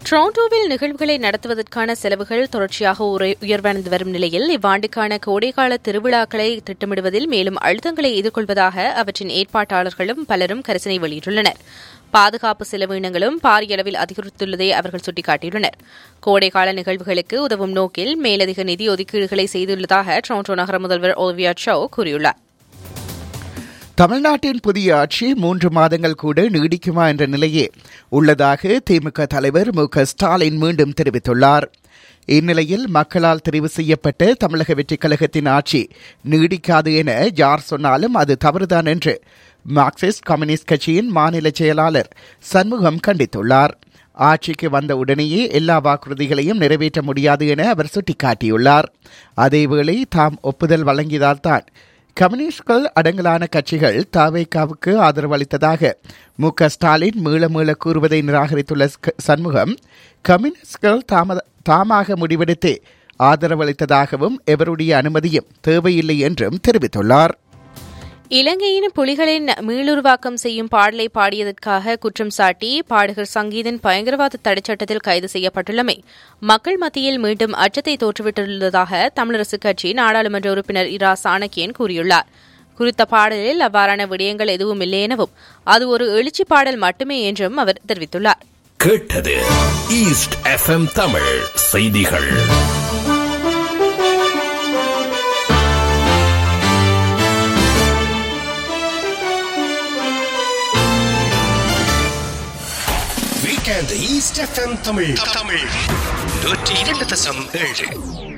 டொரண்டோவில் நிகழ்வுகளை நடத்துவதற்கான செலவுகள் தொடர்ச்சியாக உரை- உயர்வடைந்து வரும் நிலையில் இவ்வாண்டுக்கான கோடைகால திருவிழாக்களை திட்டமிடுவதில் மேலும் அழுத்தங்களை எதிர்கொள்வதாக அவற்றின் ஏற்பாட்டாளர்களும் பலரும் கரிசனை வெளியிட்டுள்ளனர் பாதுகாப்பு செலவினங்களும் பாரிய அளவில் அதிகரித்துள்ளதை அவர்கள் சுட்டிக்காட்டியுள்ளனர் கோடைகால நிகழ்வுகளுக்கு உதவும் நோக்கில் மேலதிக நிதி ஒதுக்கீடுகளை செய்துள்ளதாக டொரண்டோ நகர முதல்வர் ஓவியா சோ கூறியுள்ளார் தமிழ்நாட்டின் புதிய ஆட்சி மூன்று மாதங்கள் கூட நீடிக்குமா என்ற நிலையே உள்ளதாக திமுக தலைவர் மு க ஸ்டாலின் மீண்டும் தெரிவித்துள்ளார் இந்நிலையில் மக்களால் தெரிவு செய்யப்பட்ட தமிழக வெற்றிக் கழகத்தின் ஆட்சி நீடிக்காது என யார் சொன்னாலும் அது தவறுதான் என்று மார்க்சிஸ்ட் கம்யூனிஸ்ட் கட்சியின் மாநில செயலாளர் சண்முகம் கண்டித்துள்ளார் ஆட்சிக்கு வந்த உடனேயே எல்லா வாக்குறுதிகளையும் நிறைவேற்ற முடியாது என அவர் சுட்டிக்காட்டியுள்ளார் அதேவேளை தாம் ஒப்புதல் வழங்கியதால்தான் கம்யூனிஸ்ட்கள் அடங்கலான கட்சிகள் தாவேகாவுக்கு ஆதரவு அளித்ததாக மு க ஸ்டாலின் மீள மீள கூறுவதை நிராகரித்துள்ள ஸ்- சண்முகம் கம்யூனிஸ்ட்கள் தாமத தாமாக முடிவெடுத்தே ஆதரவு அளித்ததாகவும் எவருடைய அனுமதியும் தேவையில்லை என்றும் தெரிவித்துள்ளார் இலங்கையின் புலிகளின் மீளுருவாக்கம் செய்யும் பாடலை பாடியதற்காக குற்றம் சாட்டி பாடகர் சங்கீதன் பயங்கரவாத தடைச்சட்டத்தில் கைது செய்யப்பட்டுள்ளமை மக்கள் மத்தியில் மீண்டும் அச்சத்தை தோற்றுவிட்டுள்ளதாக தமிழரசுக் கட்சி நாடாளுமன்ற உறுப்பினர் இரா சாணக்கியன் கூறியுள்ளார் குறித்த பாடலில் அவ்வாறான விடயங்கள் எதுவும் இல்லை எனவும் அது ஒரு எழுச்சி பாடல் மட்டுமே என்றும் அவர் தெரிவித்துள்ளார் கேட்டது ஈஸ்ட் எஃப்எம் தமிழ் செய்திகள் weekend east FM Tamil Tamil நூற்றி இரண்டு தசம் ஏழு